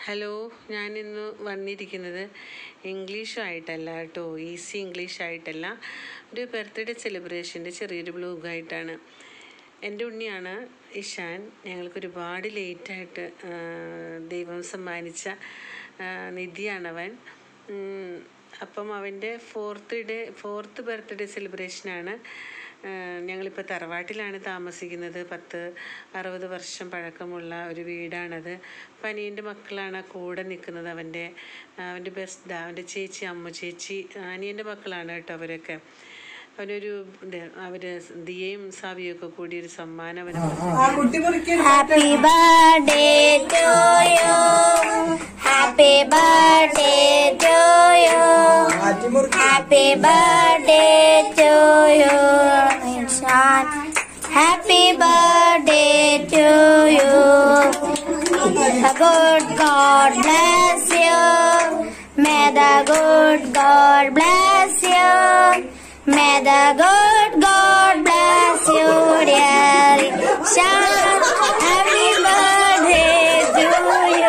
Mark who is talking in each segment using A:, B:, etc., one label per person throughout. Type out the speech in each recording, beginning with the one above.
A: Hello ഞാനിന്ന് വന്നിരിക്കുന്നത് ഇംഗ്ലീഷായിട്ടല്ല കേട്ടോ ഈസി ഇംഗ്ലീഷ് ആയിട്ടല്ല ഒരു ബർത്ത്ഡേ സെലിബ്രേഷൻ്റെ ചെറിയൊരു ബ്ലോഗായിട്ടാണ് എൻ്റെ ഉണ്ണിയാണ് ഇഷാൻ ഞങ്ങൾക്ക് ഒരുപാട് ലേറ്റായിട്ട് ദൈവം സമ്മാനിച്ച ആ, നിധിയാണവൻ ഉം, അപ്പം അവൻ്റെ ഫോർത്ത് ഡേ ഫോർത്ത് ബർത്ത്ഡേ സെലിബ്രേഷനാണ് ഞങ്ങളിപ്പോൾ തറവാട്ടിലാണ് താമസിക്കുന്നത് പത്ത് അറുപത് വർഷം പഴക്കമുള്ള ഒരു വീടാണത് അപ്പം അനിയൻ്റെ മക്കളാണ് ആ കൂടെ നിൽക്കുന്നത് അവൻ്റെ അവൻ്റെ ബെസ്റ്റ് അവൻ്റെ ചേച്ചി അമ്മ ചേച്ചി അനിയൻ്റെ മക്കളാണ് കേട്ടോ അവരൊക്കെ അവനൊരു ഇത് അവർ ദിയയും സാവിയും ഒക്കെ കൂടി ഒരു സമ്മാനം അവന്
B: Happy birthday to you. Happy birthday to you. Happy birthday to you, Insan. Happy birthday to you. The good God bless you. May the good God bless you. May the good God bless you, dear Insan. Happy birthday to you.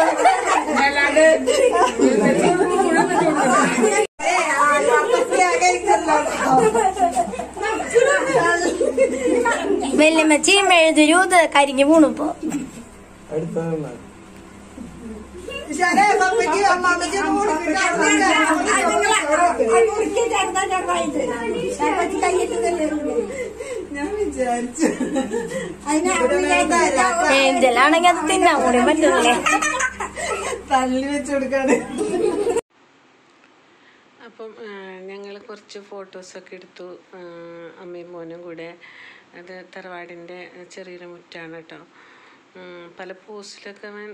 B: വെല്ലുമ്മച്ചിയും എഴുതുരൂത് കരിഞ്ഞു പോണിപ്പോ
C: ഞാൻ വിചാരിച്ചു
B: ഏഞ്ചലാണെങ്കി അത് തിന്നാൻ കൂടി പറ്റുന്നില്ലേ
C: തള്ളി വെച്ച് കൊടുക്കാണ്
A: അപ്പം ഞങ്ങൾ കുറച്ച് ഫോട്ടോസൊക്കെ എടുത്തു ആ, അമ്മയും മോനും കൂടെ അത് തറവാടിൻ്റെ ചെറിയൊരു മുറ്റാണ് കേട്ടോ ഉം, പല പോസ്റ്റിലൊക്കെ അവൻ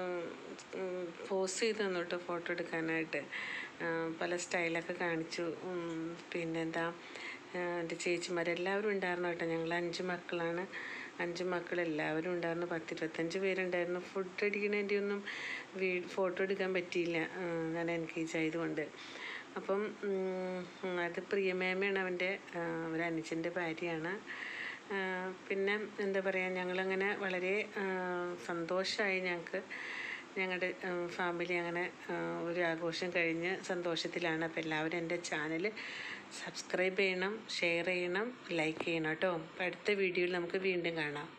A: പോസ് ചെയ്ത് തന്നു കേട്ടോ ഫോട്ടോ എടുക്കാനായിട്ട് ആ, പല സ്റ്റൈലൊക്കെ കാണിച്ചു ഉം, പിന്നെന്താ ആ, എൻ്റെ ചേച്ചിമാരെല്ലാവരും ഉണ്ടായിരുന്നു കേട്ടോ ഞങ്ങൾ അഞ്ച് മക്കളാണ് അഞ്ച് മക്കൾ എല്ലാവരും ഉണ്ടായിരുന്നു പത്തിരുപത്തഞ്ച് പേരുണ്ടായിരുന്നു ഫുഡ് അടിക്കണതിൻ്റെ ഒന്നും വീ ഫോട്ടോ എടുക്കാൻ പറ്റിയില്ല ആ, ഞാൻ എൻഗേജ് ആയതുകൊണ്ട് അപ്പം ഉം, അത് പ്രിയമേമയാണ് അവൻ്റെ ഒരു അനുജൻ്റെ ഭാര്യയാണ് ആ, പിന്നെ എന്താ പറയുക ഞങ്ങളങ്ങനെ വളരെ സന്തോഷമായി ഞങ്ങൾക്ക് ഞങ്ങളുടെ ഫാമിലി അങ്ങനെ ആ, ഒരു ആഘോഷം കഴിഞ്ഞ് സന്തോഷത്തിലാണ് അപ്പോൾ എല്ലാവരും എൻ്റെ ചാനൽ സബ്സ്ക്രൈബ് ചെയ്യണം ഷെയർ ചെയ്യണം ലൈക്ക് ചെയ്യണം കേട്ടോ അപ്പോൾ അടുത്ത വീഡിയോയിൽ നമുക്ക് വീണ്ടും കാണാം